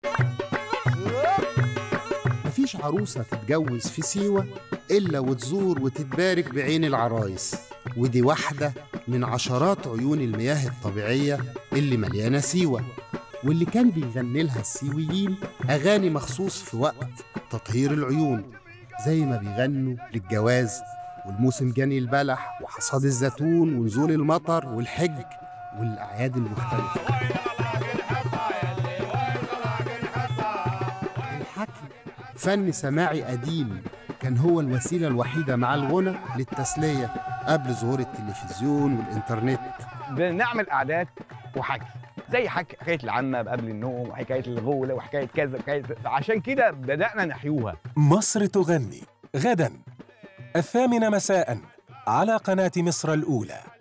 مفيش عروسة تتجوز في سيوة إلا وتزور وتتبارك بعين العرايس ودي واحدة من عشرات عيون المياه الطبيعية اللي مليانة سيوة واللي كان بيغني لها السيويين أغاني مخصوص في وقت تطهير العيون زي ما بيغنوا للجواز والموسم جني البلح وحصاد الزيتون ونزول المطر والحج والأعياد المختلفة الحكي فن سماعي قديم كان هو الوسيلة الوحيدة مع الغنى للتسلية قبل ظهور التلفزيون والإنترنت بنعمل قعدات وحكي زي حكي حكايه العمه قبل النوم وحكايه الغوله وحكايه كذا وحكايه عشان كده بدانا نحيوها مصر تغني غدا الثامنة مساء على قناة مصر الأولى